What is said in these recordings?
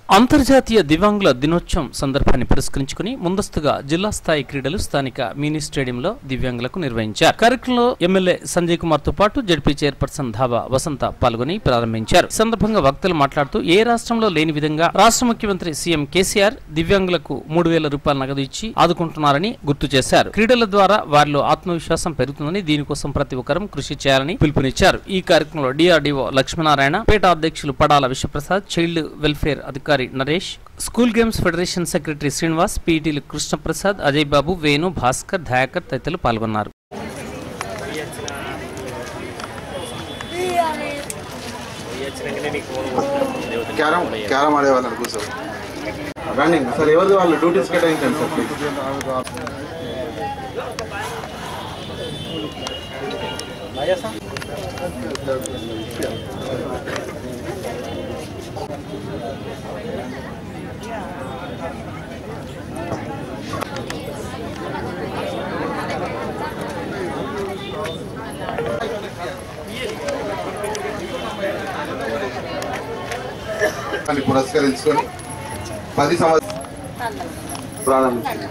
అంతర్జాతీయ దివ్యాంగుల దినోత్సవం సందర్భాన్ని పురస్కరించుకుని ముందస్తుగా జిల్లా స్థాయి క్రీడలు స్థానిక మినీ స్టేడియంలో దివ్యాంగులకు నిర్వహించారు కార్యక్రమంలో ఎమ్మెల్యే సంజయ్ కుమార్ తో పాటు జడ్పీ చైర్పర్సన్ ధాబా వసంత పాల్గొని ప్రారంభించారు ఈ సందర్భంగా వక్తలు మాట్లాడుతూ ఏ రాష్ట్రంలో లేని విధంగా రాష్ట్ర ముఖ్యమంత్రి సీఎం కేసీఆర్ దివ్యాంగులకు మూడు వేల రూపాయల నగదు ఇచ్చి ఆదుకుంటున్నారని గుర్తు చేశారు క్రీడల ద్వారా వారిలో ఆత్మవిశ్వాసం పెరుగుతుందని దీనికోసం ప్రతి ఒక్కరం కృషి చేయాలని పిలుపునిచ్చారు ఈ కార్యక్రమంలో డిఆర్డీఓ లక్ష్మీనారాయణ పేట అధ్యక్షులు పడాల విశ్వప్రసాద్ చైల్డ్ వెల్ఫేర్ అధికారి Naresh school games federation secretary Srinivas పీటీలు కృష్ణప్రసాద్ అజయ్ బాబు వేణు భాస్కర్ దయాకర్ తదితరులు పాల్గొన్నారు క్యారమ్ క్యారమ్ ఆడే వాళ్ళని కూర్చో రన్నింగ్ సార్ ఎవరిది వాళ్ళు డ్యూటీస్ కేటాయించండి సార్ ప్లీజ్ అని పురస్కరించుకొని పది సంవత్సరాలు ప్రారంభించింది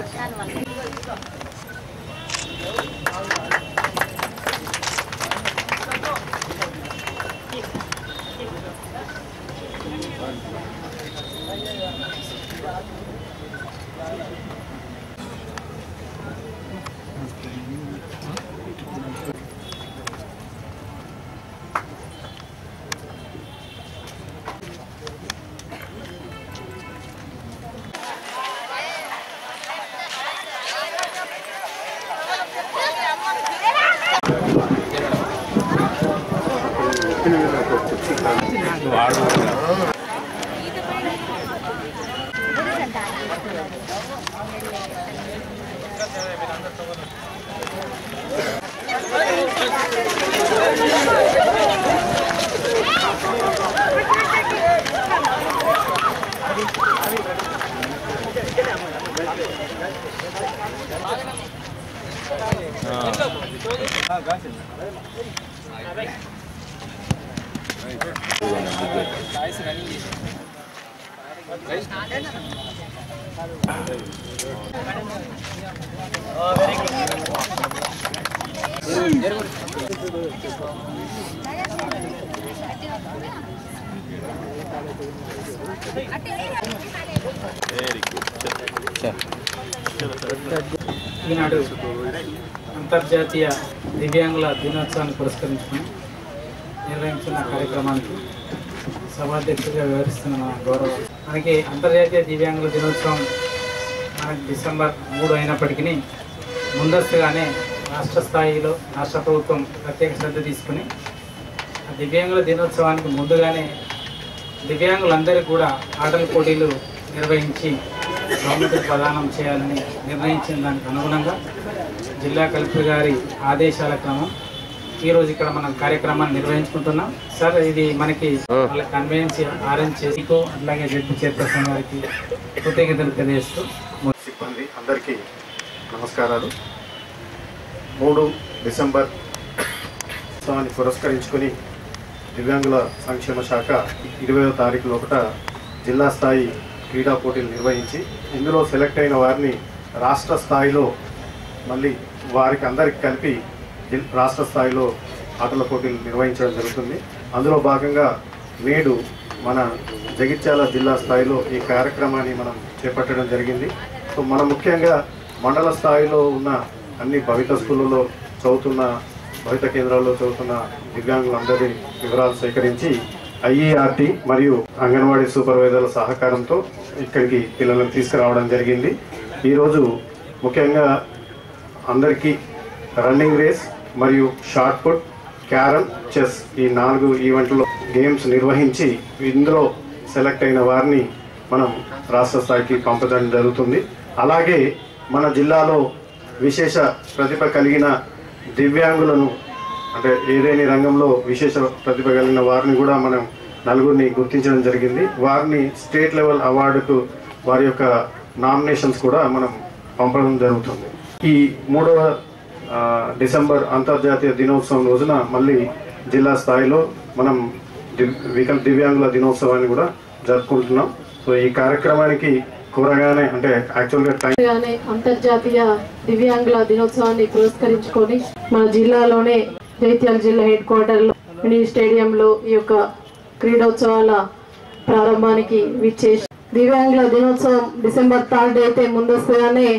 ఈనాడు అంతర్జాతీయ దివ్యాంగుల దినోత్సవాన్ని పురస్కరించుకొని నిర్వహించిన కార్యక్రమానికి సభాధ్యక్షుడిగా వ్యవహరిస్తున్న మన గౌరవ మనకి అంతర్జాతీయ దివ్యాంగుల దినోత్సవం మనకి డిసెంబర్ మూడు అయినప్పటికీ ముందస్తుగానే రాష్ట్ర స్థాయిలో రాష్ట్ర ప్రభుత్వం ప్రత్యేక శ్రద్ధ తీసుకుని ఆ దివ్యాంగుల దినోత్సవానికి ముందుగానే దివ్యాంగులందరికీ కూడా ఆటల పోటీలు నిర్వహించి బహుమతులు ప్రదానం చేయాలని నిర్ణయించిన దానికి అనుగుణంగా జిల్లా కలెక్టర్ గారి ఆదేశాల క్రమం ఈరోజు ఇక్కడ మనం కార్యక్రమాన్ని నిర్వహించుకుంటున్నాం సార్ ఇది మనకి వాళ్ళ కన్వెన్స్ అరేంజ్ చేసికో అట్లాగే జడ్పీ చైర్పర్సన్ గారికి కృతజ్ఞతలు తెలియజేస్తూ సిబ్బంది అందరికీ నమస్కారాలు మూడు డిసెంబర్ ఉత్సవాన్ని పురస్కరించుకొని దివ్యాంగుల సంక్షేమ శాఖ ఇరవయో తారీఖు లోపల జిల్లా స్థాయి క్రీడా పోటీలు నిర్వహించి ఇందులో సెలెక్ట్ అయిన వారిని రాష్ట్ర స్థాయిలో మళ్ళీ వారికి అందరికి కలిపి జిల్- రాష్ట్ర స్థాయిలో ఆటల పోటీలు నిర్వహించడం జరుగుతుంది అందులో భాగంగా నేడు మన జగిత్యాల జిల్లా స్థాయిలో ఈ కార్యక్రమాన్ని మనం చేపట్టడం జరిగింది సో మనం ముఖ్యంగా మండల స్థాయిలో ఉన్న అన్ని భవిత స్కూళ్ళలో చదువుతున్న భవిత కేంద్రాల్లో చదువుతున్న దివ్యాంగులందరి వివరాలు సేకరించి ఐఈఆర్టీ మరియు అంగన్వాడీ సూపర్వైజర్ల సహకారంతో ఇక్కడికి పిల్లలను తీసుకురావడం జరిగింది ఈరోజు ముఖ్యంగా అందరికీ రన్నింగ్ రేస్ మరియు షార్ట్ పుట్ క్యారమ్ చెస్ ఈ నాలుగు ఈవెంట్లో గేమ్స్ నిర్వహించి ఇందులో సెలెక్ట్ అయిన వారిని మనం రాష్ట్ర స్థాయికి పంపడం జరుగుతుంది అలాగే మన జిల్లాలో విశేష ప్రతిభ కలిగిన దివ్యాంగులను అంటే ఏదైనా రంగంలో విశేష ప్రతిభ కలిగిన వారిని కూడా మనం నలుగురిని గుర్తించడం జరిగింది వారిని స్టేట్ లెవెల్ అవార్డుకు వారి యొక్క నామినేషన్స్ కూడా మనం పంపడం జరుగుతుంది ఈ మూడవ ఆ, డిసెంబర్ అంతర్జాతీయ దినోత్సవం రోజున మళ్ళీ జిల్లా స్థాయిలో మనం దివ్- వికల్ దివ్యాంగుల దినోత్సవాన్ని కూడా జరుపుకుంటున్నాం సో సో ఈ కార్యక్రమానికి కూరగానే అంటే యాక్చువల్గా టైం గానే అంతర్జాతీయ దివ్యాంగుల దినోత్సవాన్ని పురస్కరించుకొని మన జిల్లాలోనే జైత్యాల జిల్లా హెడ్ క్వార్టర్ లో మినీ స్టేడియంలో ఈ యొక్క క్రీడోత్సవాల ప్రారంభానికి విచ్చేసి దివ్యాంగుల దినోత్సవం డిసెంబర్ థర్డ్ అయితే ముందస్తుగానే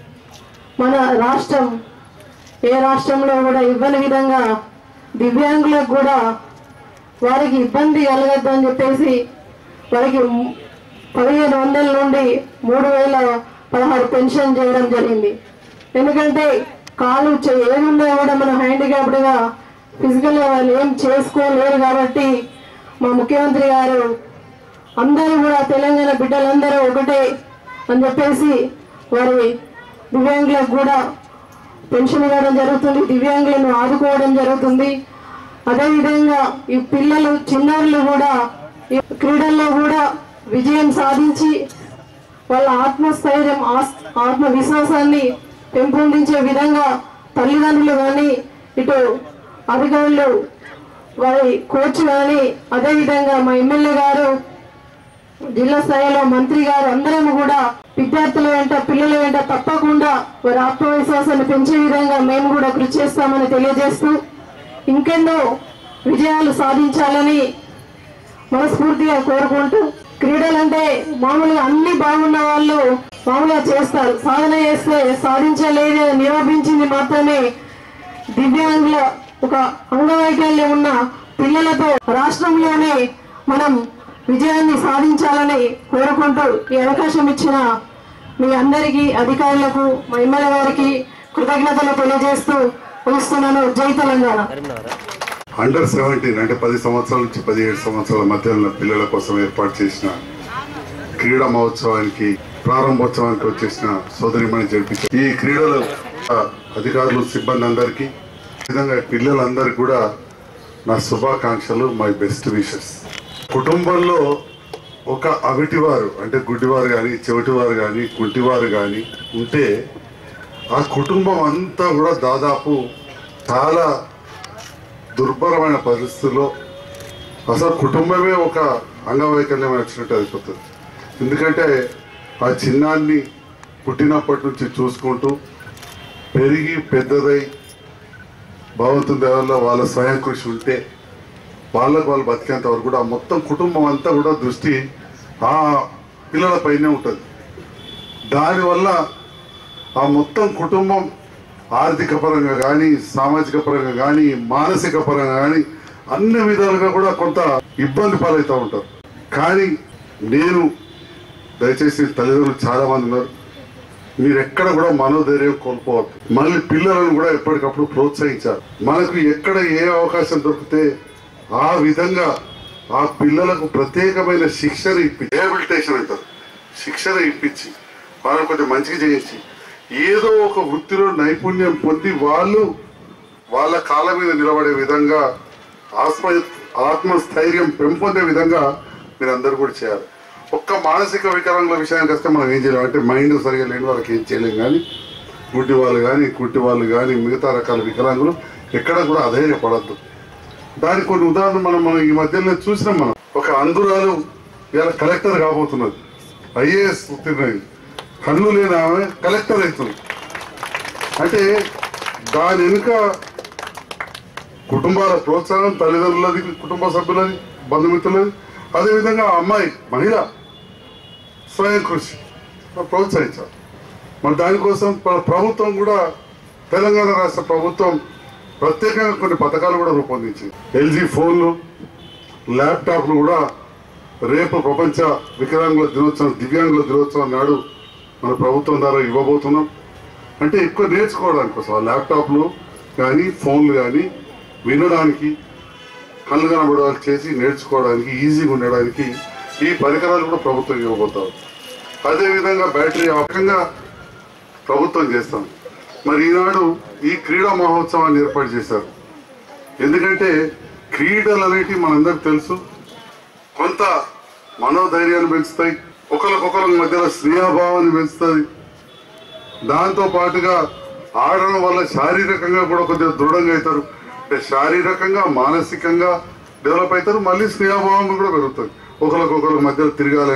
మన రాష్ట్రం ఏ రాష్ట్రంలో కూడా ఇవ్వని విధంగా దివ్యాంగులకు కూడా వారికి ఇబ్బంది కలగద్దు అని చెప్పేసి వారికి ము- పదిహేను వందల నుండి మూడు వేల పదహారు పెన్షన్ చేయడం జరిగింది ఎందుకంటే కాలు చే- ఏమున్నా కూడా మన హ్యాండిక్యాప్డ్గా ఫిజికల్గా వాళ్ళు ఏం చేసుకోలేరు కాబట్టి మా ముఖ్యమంత్రి గారు అందరూ కూడా తెలంగాణ బిడ్డలందరూ ఒకటే అని చెప్పేసి వారి దివ్యాంగులకు కూడా పెన్షన్ ఇవ్వడం జరుగుతుంది దివ్యాంగులను ఆదుకోవడం జరుగుతుంది అదేవిధంగా ఈ పిల్లలు చిన్నారులు కూడా ఈ క్రీడల్లో కూడా విజయం సాధించి వాళ్ళ ఆత్మస్థైర్యం ఆస్- ఆత్మవిశ్వాసాన్ని పెంపొందించే విధంగా తల్లిదండ్రులు కానీ ఇటు అధికారులు వారి కోచ్ కానీ అదేవిధంగా మా ఎమ్మెల్యే గారు జిల్లా స్థాయిలో మంత్రి గారు అందరం కూడా విద్యార్థుల వెంట పిల్లల వెంట తప్పకుండా వారి ఆత్మవిశ్వాసాన్ని పెంచే విధంగా మేము కూడా కృషి చేస్తామని తెలియజేస్తూ ఇంకెన్నో విజయాలు సాధించాలని మనస్ఫూర్తిగా కోరుకుంటూ క్రీడలంటే మామూలుగా అన్ని బాగున్న వాళ్ళు మామూలుగా చేస్తారు సాధన చేస్తే సాధించలేదు అని నిరూపించింది మాత్రమే దివ్యాంగుల ఒక అంగవైకల్యం ఉన్న పిల్లలతో రాష్ట్రంలోనే మనం విజయాన్ని సాధించాలని కోరుకుంటూ ఈ అవకాశం ఇచ్చిన మీ అందరికీ అధికారులకు మా ఎమ్మెల్యే గారికి కృతజ్ఞతలు తెలియజేస్తూ ముగిస్తున్నాను జై తెలంగాణ అండర్ సెవెంటీన్ అంటే పది సంవత్సరాల నుంచి పదిహేడు సంవత్సరాల మధ్య ఉన్న పిల్లల కోసం ఏర్పాటు చేసిన క్రీడా మహోత్సవానికి ప్రారంభోత్సవానికి వచ్చేసిన సోదరిమణి జరిపించారు ఈ క్రీడల ఆ, అధికారులు సిబ్బంది అందరికీ ఈ విధంగా పిల్లలందరికీ కూడా నా శుభాకాంక్షలు మై బెస్ట్ విషెస్ కుటుంబంలో ఒక అవిటివారు అంటే గుడ్డివారు కానీ చెవిటివారు కానీ కుంటివారు కానీ ఉంటే ఆ కుటుంబం అంతా కూడా దాదాపు చాలా దుర్భరమైన పరిస్థితుల్లో అసలు కుటుంబమే ఒక అంగవైకల్యం వచ్చినట్టు అయిపోతుంది ఎందుకంటే ఆ చిన్నాన్ని పుట్టినప్పటి నుంచి చూసుకుంటూ పెరిగి పెద్దదై భగవంతుని దేవల్లో వాళ్ళ స్వయం కృషి ఉంటే వాళ్ళకు వాళ్ళు బతికేంత వరకు కూడా మొత్తం కుటుంబం అంతా కూడా దృష్టి ఆ పిల్లలపైనే ఉంటుంది దానివల్ల ఆ మొత్తం కుటుంబం ఆర్థిక పరంగా కానీ సామాజిక పరంగా కానీ మానసిక పరంగా కానీ అన్ని విధాలుగా కూడా కొంత ఇబ్బంది పాలవుతూ ఉంటారు కానీ నేను దయచేసి తల్లిదండ్రులు చాలా మంది ఉన్నారు మీరు ఎక్కడ కూడా మనోధైర్యం కోల్పోవద్దు మళ్ళీ పిల్లలను కూడా ఎప్పటికప్పుడు ప్రోత్సహించాలి మనకు ఎక్కడ ఏ అవకాశం దొరికితే ఆ విధంగా ఆ పిల్లలకు ప్రత్యేకమైన శిక్షణ ఇప్పి రిహాబిలిటేషన్ అంటారు శిక్షణ ఇప్పించి వాళ్ళని కొంచెం మంచిగా చేయించి ఏదో ఒక వృత్తిలో నైపుణ్యం పొంది వాళ్ళు వాళ్ళ కాళ్ళ మీద నిలబడే విధంగా ఆత్మ ఆత్మస్థైర్యం పెంపొందే విధంగా మీరు అందరూ కూడా చేయాలి ఒక్క మానసిక వికలాంగుల విషయానికి వస్తే మనం ఏం చేయలేం అంటే మైండ్ సరిగా లేని వాళ్ళకి ఏం చేయలేం కానీ గుడ్డి వాళ్ళు కానీ కుట్టి వాళ్ళు కానీ మిగతా రకాల వికలాంగులు ఎక్కడ కూడా అధైర్యపడద్దు దానికి కొన్ని ఉదాహరణలు మనం మనం ఈ మధ్యలో చూసినాం మనం ఒక అందురాలు ఇలా కలెక్టర్ కాబోతున్నది ఐఏఎస్ ఉత్తీర్ణది కన్ను లేని ఆమె కలెక్టర్ అవుతుంది అంటే దాని వెనుక కుటుంబాల ప్రోత్సాహం తల్లిదండ్రులది కుటుంబ సభ్యులది బంధుమిత్రులది అదేవిధంగా ఆ అమ్మాయి మహిళ స్వయం కృషి ప్రోత్సహించాలి మరి దానికోసం ప్ర- ప్రభుత్వం కూడా తెలంగాణ రాష్ట్ర ప్రభుత్వం ప్రత్యేకంగా కొన్ని పథకాలు కూడా రూపొందించింది ఎల్జీ ఫోన్లు ల్యాప్టాప్లు కూడా రేపు ప్రపంచ వికలాంగుల దినోత్సవం దివ్యాంగుల దినోత్సవం నాడు మన ప్రభుత్వం ద్వారా ఇవ్వబోతున్నాం అంటే ఎక్కువ నేర్చుకోవడానికి కోసం ఆ ల్యాప్టాప్లు కానీ ఫోన్లు కానీ వినడానికి కళ్ళు కనబడాలి చేసి నేర్చుకోవడానికి ఈజీగా ఉండడానికి ఈ పరికరాలు కూడా ప్రభుత్వం ఇవ్వబోతాం అదేవిధంగా బ్యాటరీ ఆపకంగా ప్రభుత్వం చేస్తాం మరి ఈనాడు ఈ క్రీడా మహోత్సవాన్ని ఏర్పాటు చేశారు ఎందుకంటే క్రీడలు అనేటివి మనందరికి తెలుసు కొంత మనోధైర్యాన్ని పెంచుతాయి ఒకరికొకరి మధ్యలో స్నేహభావాన్ని పెంచుతుంది దాంతో పాటుగా ఆడడం వల్ల శారీరకంగా కూడా కొద్దిగా దృఢంగా అవుతారు అంటే శారీరకంగా మానసికంగా డెవలప్ అవుతారు మళ్ళీ స్నేహభావం కూడా పెరుగుతుంది ఒకరికొకరి మధ్యలో తిరగాలనేది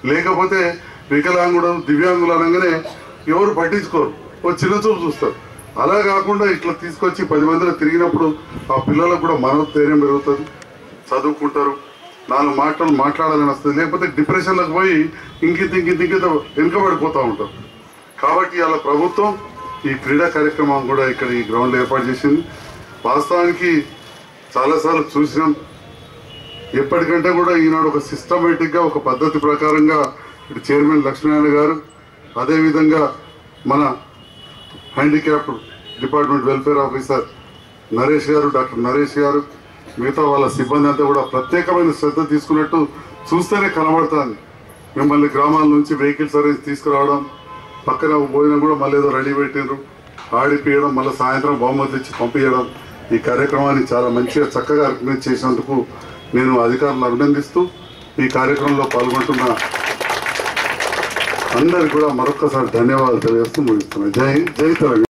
లేకపోతే వికలాంగుడు దివ్యాంగులు అనగానే ఎవరు పట్టించుకోరు ఓ చిన్న చూపు చూస్తారు అలా కాకుండా ఇట్లా తీసుకొచ్చి పది మందిలో తిరిగినప్పుడు ఆ పిల్లలకు కూడా మనోధైర్యం పెరుగుతుంది చదువుకుంటారు నాలుగు మాటలు మాట్లాడాలని వస్తుంది లేకపోతే డిప్రెషన్లకు పోయి ఇంకింత ఇంకింత ఇంకింత వెనుకబడిపోతూ ఉంటారు కాబట్టి అలా ప్రభుత్వం ఈ క్రీడా కార్యక్రమం కూడా ఇక్కడ ఈ గ్రౌండ్ ఏర్పాటు చేసింది వాస్తవానికి చాలాసార్లు చూసినాం ఎప్పటికంటే కూడా ఈనాడు ఒక సిస్టమేటిక్గా ఒక పద్ధతి ప్రకారంగా ఇటు చైర్మన్ లక్ష్మీనారాయణ గారు అదేవిధంగా మన handicap department welfare officer Naresh గారు డాక్టర్ నరేష్ గారు మిగతా వాళ్ళ సిబ్బంది అంతా కూడా ప్రత్యేకమైన శ్రద్ధ తీసుకున్నట్టు చూస్తేనే కనబడుతుంది మిమ్మల్ని గ్రామాల నుంచి వెహికల్ సర్వీస్ తీసుకురావడం పక్కన భోజనం కూడా మళ్ళీ ఏదో రెడీ పెట్టిండ్రు ఆడిపియడం మళ్ళీ సాయంత్రం బహుమతి ఇచ్చి పంపించడం ఈ కార్యక్రమాన్ని చాలా మంచిగా చక్కగా ఆర్గనైజ్ చేసినందుకు నేను అధికారులను అభినందిస్తూ ఈ కార్యక్రమంలో పాల్గొంటున్న అందరికి కూడా మరొక్కసారి ధన్యవాదాలు తెలియజేస్తూ ముగిస్తున్నాను జై జై తెలంగాణ